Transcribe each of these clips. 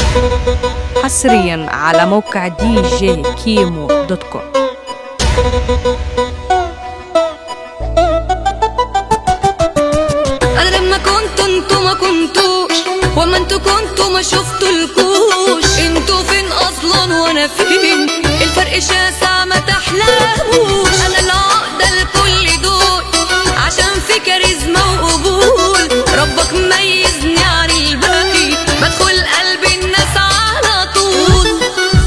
حصريا على موقع دي جي كيمو دوت كوم انا لما كنت انتوا ما كنتوش وما انتوا كنتوا ما شفتولكوش انتوا فين اصلا وانا فين الفرق شاسع ما تحلموش انا العقدة لكل دول عشان في كاريزما وقبول ربك ميزني عن الباقي بدخل قلب الناس على طول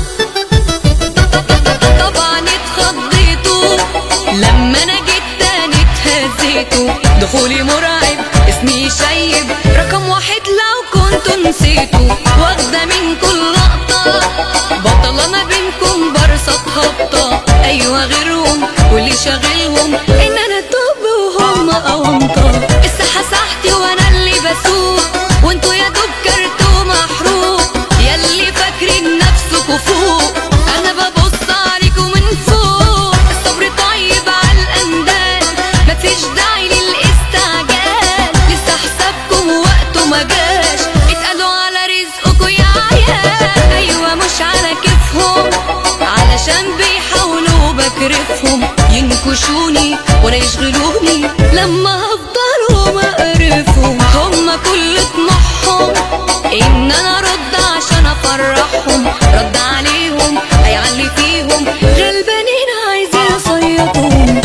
طبعا اتخضيتوا لما انا جيت تاني اتهزيتوا دخولي مرعب اسمي شيب رقم واحد لو كنتوا نسيتوا واخدة من كل لقطة بطلة ما بينكم برصة هبطة ايوه غيرهم واللي شاغلهم ان انا توب وهم اونطة الساحة ساحتي وانا اللي بسوق وانتوا يا دوب كرتوا محروق ياللي فاكرين نفسكوا فوق انا ببص عليكم من فوق الصبر طيب على الاندال مفيش داعي للاستعجال لسه حسابكم وقته ما جاش اتقالوا على رزقكوا يا عيال ايوه مش على كيفهم علشان بيحاولوا بكرفهم ينكشوني ولا يشغلوني لما هفضلوا مقرفهم هما كل طموحهم ان انا ارد عشان افرحهم رد عليهم هيعلي فيهم غلبانين عايزين يصيطهم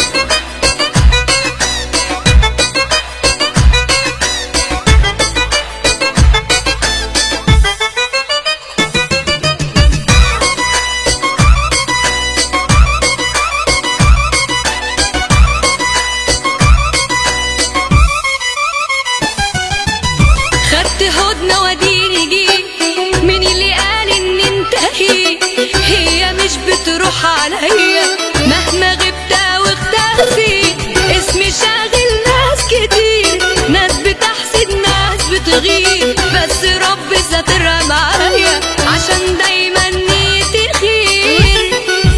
خدت هدنة وديني جيت مين اللي قال ان انتهي هي مش بتروح عليا مهما غبت واختفيت اسمي شاغل ناس كتير ناس بتحسد ناس بتغير بس رب سترها معايا عشان دايما نيتي خير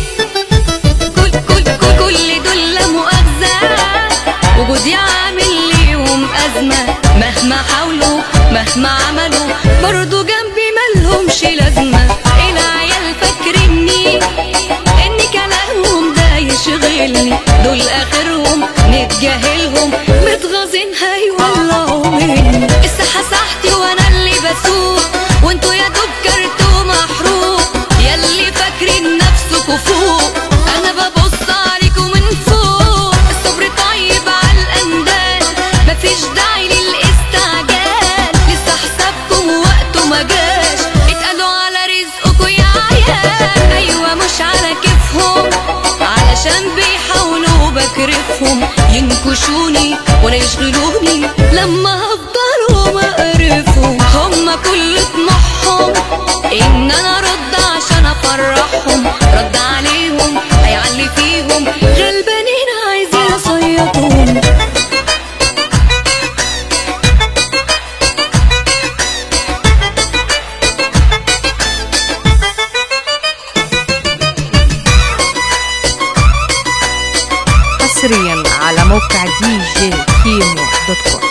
كل كل كل كل دول لا مؤاخذة وجودي عامل ليهم أزمة مهما حاولوا مهما عملوا برضو جنبي ملهمش لازمة العيال فاكريني إن كلامهم ده يشغلني دول آخرهم نتجاهلهم متغاظين هيولعوا مني الساحة ساحتي وأنا اللي بسوق وانتوا يا دوب كرتوا محروق ياللي فاكرين نفسكوا فوق أنا ببص عليكم من فوق الصبر طيب على الأندال مفيش داعي للاستعجال لسه حسابكم وقته ما جاش اتقالوا على رزقكوا يا عيال أيوة مش على كيفهم علشان بيحاولوا بكرفهم ينكشوني ولا يشغلوني لما هفضلوا مقرفهم هما كل طموحهم ان انا ارد عشان افرحهم رد عليهم هيعلي فيهم غلبانين عايزين اصيطهم حصريا على موقع دي جي كيمو دوت كوم